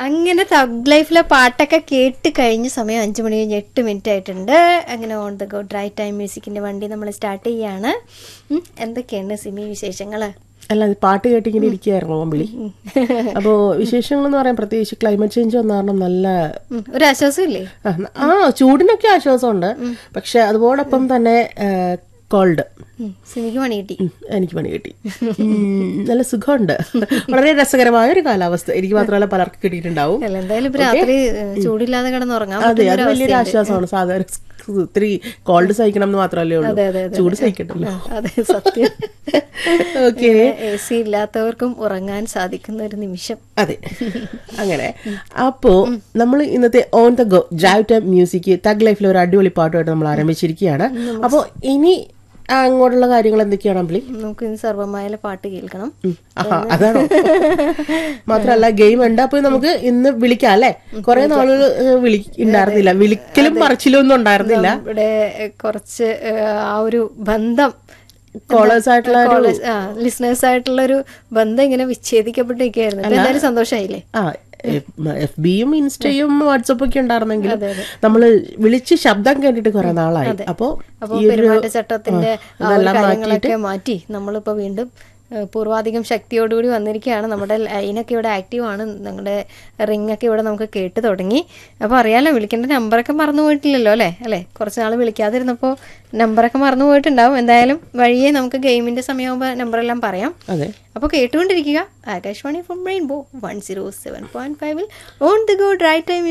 അങ്ങനെ തഗ് ലൈഫിലെ പാട്ടൊക്കെ കേട്ട് കഴിഞ്ഞ സമയം അഞ്ചു മണി കഴിഞ്ഞ് എട്ട് മിനിറ്റ് ആയിട്ടുണ്ട് അങ്ങനെ on the go drive time മ്യൂസിക്കിന്റെ വണ്ടി നമ്മൾ സ്റ്റാർട്ട് ചെയ്യാണ് ഉം, എന്തൊക്കെയാണ് സിമി വിശേഷങ്ങള് അല്ല അത് പാട്ട് കേട്ടിങ്ങനെ ഇരിക്കുകയായിരുന്നു ഓമ്പിളി അപ്പോൾ വിശേഷങ്ങൾ എന്ന് പറയാൻ പ്രത്യേകിച്ച് ക്ലൈമറ്റ് ചേഞ്ച് വന്ന കാരണം നല്ല ഉം, ഒരു ആശ്വാസം ഇല്ലേ ആ, ആ ചൂടിനൊക്കെ ആശ്വാസമുണ്ട് പക്ഷെ അതോടൊപ്പം തന്നെ കോൾഡ് ഉം, സിമിക്ക് പണി കിട്ടി എനിക്ക് പണി കിട്ടി ഉം, നല്ല സുഖമുണ്ട് വളരെ രസകരമായ ഒരു കാലാവസ്ഥ എനിക്ക് മാത്രമല്ല പലർക്കും കിട്ടിയിട്ടുണ്ടാവും അല്ല എന്തായാലും ഇപ്പൊ രാത്രി ഏഹ്, ചൂടില്ലാതെ കിടന്നുറങ്ങാൻ അതെ പറ്റുന്ന അത് ഒരു വലിയൊരു അവസ്ഥയുണ്ട്. ആശ്വാസമാണ് സാധാരണ ഇത്തിരി കോൾഡ് സഹിക്കണം എന്ന് മാത്രമല്ലേ ഉള്ളൂ അതെ, അതെ, അതെ. ചൂട് സഹിക്കണ്ടല്ലോ ആ, അതെ സത്യം ഓക്കെ എ സി ഇല്ലാത്തവർക്കും ഉറങ്ങാൻ സാധിക്കുന്ന ഒരു നിമിഷം അതെ അങ്ങനെ അപ്പോ നമ്മൾ ഇന്നത്തെ on the go drive time music thug ലൈഫിൽ ഒരു അടിപൊളി പാട്ടുമായിട്ട് നമ്മൾ ആരംഭിച്ചിരിക്കുകയാണ് അപ്പോ ഇനി അങ്ങോട്ടുള്ള കാര്യങ്ങൾ എന്തൊക്കെയാണ് അമ്പിളി നമുക്ക് ഇന്ന് സർവമായാലും പാട്ട് കേൾക്കണം ഉം. ആഹാ, അതാണോ മാത്രല്ല ഗെയിം ഉണ്ട് അപ്പൊ നമുക്ക് ഇന്ന് വിളിക്കാം അല്ലെ കുറെ നാളുകൾ വിളി ഉണ്ടായിരുന്നില്ല വിളിക്കലും പറച്ചിലും ഒന്നും ഉണ്ടായിരുന്നില്ല ഇവിടെ എ, കുറച്ച് എ, ആ ഒരു ബന്ധം കോളേഴ്സ് ആയിട്ടുള്ള ഒരു ലിസണേഴ്സ് ആയിട്ടുള്ള ഒരു ബന്ധം ഇങ്ങനെ വിച്ഛേദിക്കപ്പെട്ടിരിക്കുകയായിരുന്നു ഇപ്പൊ എന്തായാലും സന്തോഷമായില്ലേ ആ എഫ് ബിയും ഇൻസ്റ്റയും വാട്സപ്പും ഒക്കെ ഉണ്ടായിരുന്നെങ്കിലും നമ്മള് വിളിച്ച് ശബ്ദം കേട്ടിട്ട് കുറെ നാളായി അപ്പോ അപ്പോൾ ഈ ഒരു പെരുമാറ്റച്ചട്ടത്തിന്റെ ആ, ആ ഒരു ഇതെല്ലാം കാര്യങ്ങളൊക്കെ മാറ്റി നമ്മളിപ്പോ വീണ്ടും ഏഹ്, പൂർവാധികം ശക്തിയോടുകൂടി വന്നിരിക്കുകയാണ് നമ്മുടെ ലൈനൊക്കെ ഇവിടെ ആക്റ്റീവ് ആണ് നമ്മുടെ റിംഗ് ഒക്കെ ഇവിടെ നമുക്ക് കേട്ട് തുടങ്ങി അപ്പോൾ അറിയാലോ വിളിക്കേണ്ട നമ്പറൊക്കെ മറന്നു പോയിട്ടില്ലല്ലോ അല്ലേ അല്ലേ കുറച്ച് നാൾ വിളിക്കാതിരുന്നപ്പോൾ നമ്പറൊക്കെ മറന്നു പോയിട്ടുണ്ടാവും എന്തായാലും വഴിയെ നമുക്ക് ഗെയിമിന്റെ സമയമാകുമ്പോൾ നമ്പറെല്ലാം പറയാം അതെ അപ്പോൾ കേട്ടുകൊണ്ടിരിക്കുക Akashvani from rainbow one zero seven point ഫൈവിൽ on the go drive time